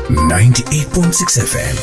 98.6 FM.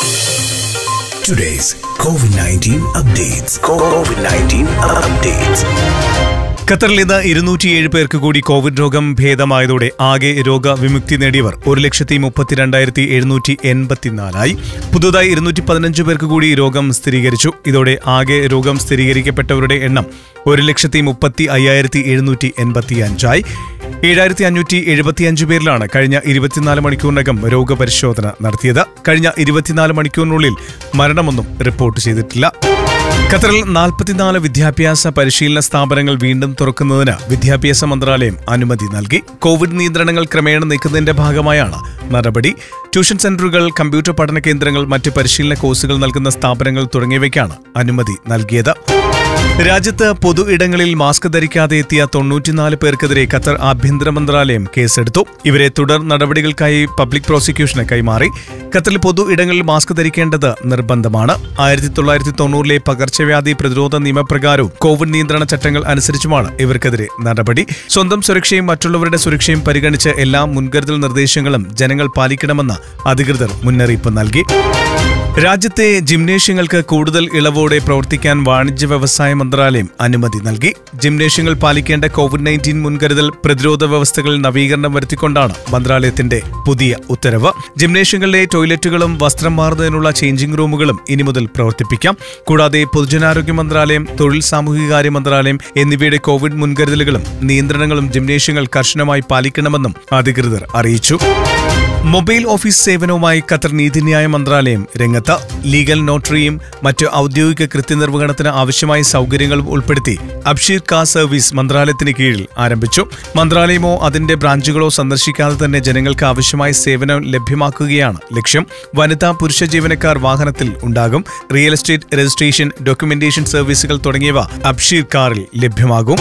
Today's COVID 19 updates. COVID 19 updates. ഖത്തറിൽ ഇന്ന് ഇരുന്നൂറ്റിയേഴ് പേർക്ക് കൂടി കോവിഡ് രോഗം ഭേദമായതോടെ ആകെ രോഗവിമുക്തി നേടിയവർ ഒരു ലക്ഷത്തി മുപ്പത്തിരണ്ടായിരത്തി എഴുന്നൂറ്റി എൺപത്തിനാലായി പുതുതായി ഇരുന്നൂറ്റി പതിനഞ്ച് പേർക്ക് കൂടി രോഗം സ്ഥിരീകരിച്ചു ഇതോടെ ആകെ രോഗം സ്ഥിരീകരിക്കപ്പെട്ടവരുടെ എണ്ണം ഒരു ലക്ഷത്തി മുപ്പത്തി അയ്യായിരത്തി എഴുന്നൂറ്റി എൺപത്തി അഞ്ചായി ഏഴായിരത്തി അഞ്ഞൂറ്റി എഴുപത്തിയഞ്ച് പേരിലാണ് കഴിഞ്ഞ ഇരുപത്തിനാല് മണിക്കൂറിനകം രോഗപരിശോധന നടത്തിയത് കഴിഞ്ഞ ഇരുപത്തിനാല് മണിക്കൂറിനുള്ളിൽ മരണമൊന്നും റിപ്പോർട്ട് ചെയ്തിട്ടില്ല ഖത്തറിൽ നാൽപ്പത്തിനാല് വിദ്യാഭ്യാസ പരിശീലന സ്ഥാപനങ്ങൾ വീണ്ടും തുറക്കുന്നതിന് വിദ്യാഭ്യാസ മന്ത്രാലയം അനുമതി നൽകി കോവിഡ് നിയന്ത്രണങ്ങൾ ക്രമേണ നീക്കുന്നതിന്റെ ഭാഗമായാണ് നടപടി ട്യൂഷൻ സെന്ററുകൾ കമ്പ്യൂട്ടർ പഠന കേന്ദ്രങ്ങൾ മറ്റ് പരിശീലന കോഴ്സുകൾ നൽകുന്ന സ്ഥാപനങ്ങൾ തുടങ്ങിയവയ്ക്കാണ് അനുമതി നൽകിയത് രാജ്യത്ത് പൊതു ഇടങ്ങളിൽ മാസ്ക് ധരിക്കാതെ എത്തിയ തൊണ്ണൂറ്റിനാല് പേർക്കെതിരെ ഖത്തർ ആഭ്യന്തര മന്ത്രാലയം കേസെടുത്തു ഇവരെ തുടർ നടപടികൾക്കായി പബ്ലിക് പ്രോസിക്യൂഷന് കൈമാറി ഖത്തറിൽ പൊതു ഇടങ്ങളിൽ മാസ്ക് ധരിക്കേണ്ടത് നിർബന്ധമാണ് ആയിരത്തി തൊള്ളായിരത്തി തൊണ്ണൂറിലെ പകർച്ചവ്യാധി പ്രതിരോധ നിയമപ്രകാരവും കോവിഡ് നിയന്ത്രണ ചട്ടങ്ങൾ അനുസരിച്ചുമാണ് ഇവർക്കെതിരെ നടപടി സ്വന്തം സുരക്ഷയും മറ്റുള്ളവരുടെ സുരക്ഷയും പരിഗണിച്ച് എല്ലാ മുൻകരുതൽ നിർദ്ദേശങ്ങളും ജനങ്ങൾ പാലിക്കണമെന്ന് അധികൃതർ മുന്നറിയിപ്പ് നൽകി രാജ്യത്തെ ജിംനേഷ്യങ്ങൾക്ക് കൂടുതൽ ഇളവോടെ പ്രവർത്തിക്കാൻ വാണിജ്യ വ്യവസായ മന്ത്രാലയം അനുമതി നൽകി ജിംനേഷ്യങ്ങൾ പാലിക്കേണ്ട കോവിഡ് നയൻറ്റീൻ മുൻകരുതൽ പ്രതിരോധ വ്യവസ്ഥകളിൽ നവീകരണം വരുത്തിക്കൊണ്ടാണ് മന്ത്രാലയത്തിന്റെ പുതിയ ഉത്തരവ് ജിംനേഷ്യങ്ങളിലെ ടോയ്ലറ്റുകളും വസ്ത്രം മാറുന്നതിനുള്ള ചേഞ്ചിംഗ് റൂമുകളും ഇനി മുതൽ പ്രവർത്തിപ്പിക്കാം കൂടാതെ പൊതുജനാരോഗ്യ മന്ത്രാലയം തൊഴിൽ സാമൂഹികാര്യ മന്ത്രാലയം എന്നിവയുടെ കോവിഡ് മുൻകരുതലുകളും നിയന്ത്രണങ്ങളും ജിംനേഷ്യങ്ങൾ കർശനമായി പാലിക്കണമെന്നും അധികൃതർ അറിയിച്ചു മൊബൈൽ ഓഫീസ് സേവനവുമായി ഖത്തർ നീതിന്യായ മന്ത്രാലയം രംഗത്ത് ലീഗൽ നോട്ടറിയും മറ്റ് ഔദ്യോഗിക കൃത്യനിർവഹണത്തിന് ആവശ്യമായ സൗകര്യങ്ങളും ഉൾപ്പെടുത്തി അബ്ഷീർ കാ സർവീസ് മന്ത്രാലയത്തിന് കീഴിൽ ആരംഭിച്ചു മന്ത്രാലയമോ അതിന്റെ ബ്രാഞ്ചുകളോ സന്ദർശിക്കാതെ തന്നെ ജനങ്ങൾക്ക് ആവശ്യമായ സേവനം ലഭ്യമാക്കുകയാണ് ലക്ഷ്യം വനിതാ പുരുഷ ജീവനക്കാർ വാഹനത്തിൽ ഉണ്ടാകും റിയൽ എസ്റ്റേറ്റ് രജിസ്ട്രേഷൻ ഡോക്യുമെന്റേഷൻ സർവീസുകൾ തുടങ്ങിയവ അബ്ഷീർ കാറിൽ ലഭ്യമാകും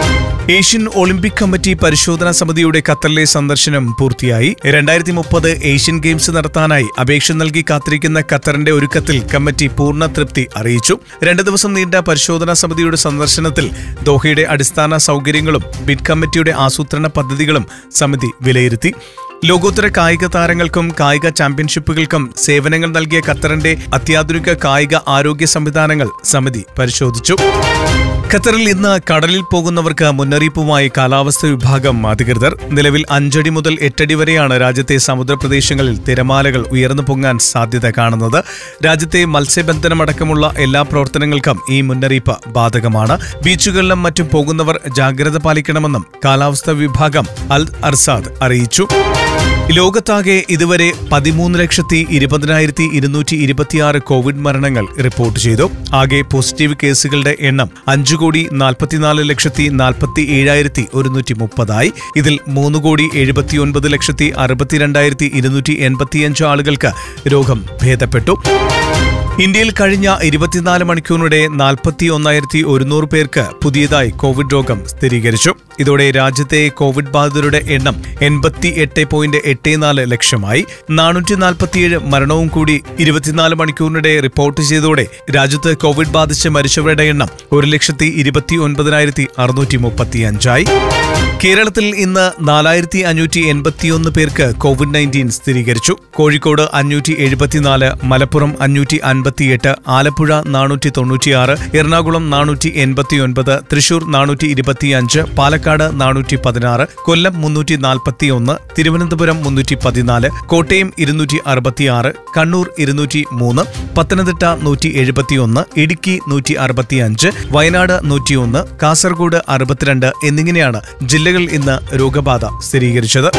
ഏഷ്യൻ ഒളിമ്പിക് കമ്മിറ്റി പരിശോധനാ സമിതിയുടെ ഖത്തറിലെ സന്ദർശനം പൂർത്തിയായി രണ്ടായിരത്തി മുപ്പത് ഏഷ്യൻ ഗെയിംസ് നടത്താനായി അപേക്ഷ നൽകി കാത്തിരിക്കുന്ന ഖത്തറിന്റെ ഒരുക്കത്തിൽ കമ്മിറ്റി പൂർണ്ണ തൃപ്തി അറിയിച്ചു രണ്ട് ദിവസം നീണ്ട പരിശോധനാ സമിതിയുടെ സന്ദർശനത്തിൽ ദോഹയുടെ അടിസ്ഥാന സൗകര്യങ്ങളും ബിഡ് കമ്മിറ്റിയുടെ ആസൂത്രണ പദ്ധതികളും സമിതി വിലയിരുത്തി ലോകോത്തര കായിക താരങ്ങൾക്കും കായിക ചാമ്പ്യൻഷിപ്പുകൾക്കും സേവനങ്ങൾ നൽകിയ ഖത്തറിന്റെ അത്യാധുനിക കായിക ആരോഗ്യ സംവിധാനങ്ങൾ സമിതി പരിശോധിച്ചു ഖത്തറിൽ ഇന്ന് കടലിൽ പോകുന്നവർക്ക് മുന്നറിയിപ്പുമായി കാലാവസ്ഥ വിഭാഗം അധികൃതർ നിലവിൽ അഞ്ചടി മുതൽ എട്ടടി വരെയാണ് രാജ്യത്തെ സമുദ്രപ്രദേശങ്ങളിൽ തിരമാലകൾ ഉയർന്നു പൊങ്ങാൻ സാധ്യത കാണുന്നത് രാജ്യത്തെ മത്സ്യബന്ധനമടക്കമുള്ള എല്ലാ പ്രവർത്തനങ്ങൾക്കും ഈ മുന്നറിയിപ്പ് ബാധകമാണ് ബീച്ചുകളിലും മറ്റും പോകുന്നവർ ജാഗ്രത പാലിക്കണമെന്നും കാലാവസ്ഥാ വിഭാഗം അൽ അർസാദ് അറിയിച്ചു ലോകത്താകെ ഇതുവരെ പതിമൂന്ന് ലക്ഷത്തി ഇരുപതിനായിരത്തി ഇരുന്നൂറ്റി ഇരുപത്തിയാറ് കോവിഡ് മരണങ്ങൾ റിപ്പോർട്ട് ചെയ്തു ആകെ പോസിറ്റീവ് കേസുകളുടെ എണ്ണം അഞ്ചു കോടി നാൽപ്പത്തിനാല് ലക്ഷത്തി നാൽപ്പത്തി ഏഴായിരത്തി ഒരുന്നൂറ്റി മുപ്പതായി ഇതിൽ മൂന്ന് കോടി എഴുപത്തിയൊൻപത് ലക്ഷത്തി അറുപത്തിരണ്ടായിരത്തി ഇരുന്നൂറ്റി എൺപത്തിയഞ്ച് ആളുകൾക്ക് രോഗം ഭേദപ്പെട്ടു ഇന്ത്യയിൽ കഴിഞ്ഞ ഇരുപത്തിനാല് മണിക്കൂറിനിടെ നാൽപ്പത്തി ഒന്നായിരത്തി ഒരുന്നൂറ് പേർക്ക് പുതിയതായി കോവിഡ് രോഗം സ്ഥിരീകരിച്ചു ഇതോടെ രാജ്യത്തെ കോവിഡ് ബാധിതരുടെ എണ്ണം എൺപത്തി എട്ട് പോയിന്റ് എട്ട് നാല് ലക്ഷമായി നാനൂറ്റി നാൽപ്പത്തിയേഴ് മരണവും കൂടി ഇരുപത്തിനാല് മണിക്കൂറിനിടെ റിപ്പോർട്ട് ചെയ്തതോടെ രാജ്യത്ത് കോവിഡ് ബാധിച്ച് മരിച്ചവരുടെ എണ്ണം ഒരു ലക്ഷത്തി ഇരുപത്തി ഒൻപതിനായിരത്തി അറുന്നൂറ്റി മുപ്പത്തി അഞ്ചായി കേരളത്തിൽ ഇന്ന് നാലായിരത്തി അഞ്ഞൂറ്റി എൺപത്തിയൊന്ന് പേർക്ക് കോവിഡ് നയൻറ്റീൻ സ്ഥിരീകരിച്ചു കോഴിക്കോട് അഞ്ഞൂറ്റി എഴുപത്തിനാല് മലപ്പുറം അഞ്ഞൂറ്റി അൻപത്തിയെട്ട് ആലപ്പുഴ നാനൂറ്റി തൊണ്ണൂറ്റിയാറ് എറണാകുളം നാനൂറ്റി എൺപത്തിയൊൻപത് തൃശൂർ നാനൂറ്റി ഇരുപത്തിയഞ്ച് പാലക്കാട് നാനൂറ്റി പതിനാറ് കൊല്ലം മുന്നൂറ്റി നാൽപ്പത്തിയൊന്ന് തിരുവനന്തപുരം മുന്നൂറ്റി പതിനാല് കോട്ടയം ഇരുന്നൂറ്റി അറുപത്തിയാറ് കണ്ണൂർ ഇരുന്നൂറ്റി മൂന്ന് പത്തനംതിട്ട നൂറ്റി എഴുപത്തിയൊന്ന് ഇടുക്കി നൂറ്റി അറുപത്തിയഞ്ച് വയനാട് നൂറ്റിയൊന്ന് കാസർഗോഡ് അറുപത്തിരണ്ട് എന്നിങ്ങനെയാണ് ജില്ലകൾ ഇന്ന് രോഗബാധ സ്ഥിരീകരിച്ചത്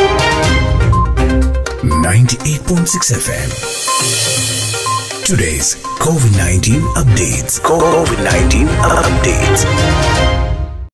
98.6 FM. Today's COVID 19 updates. COVID 19 updates.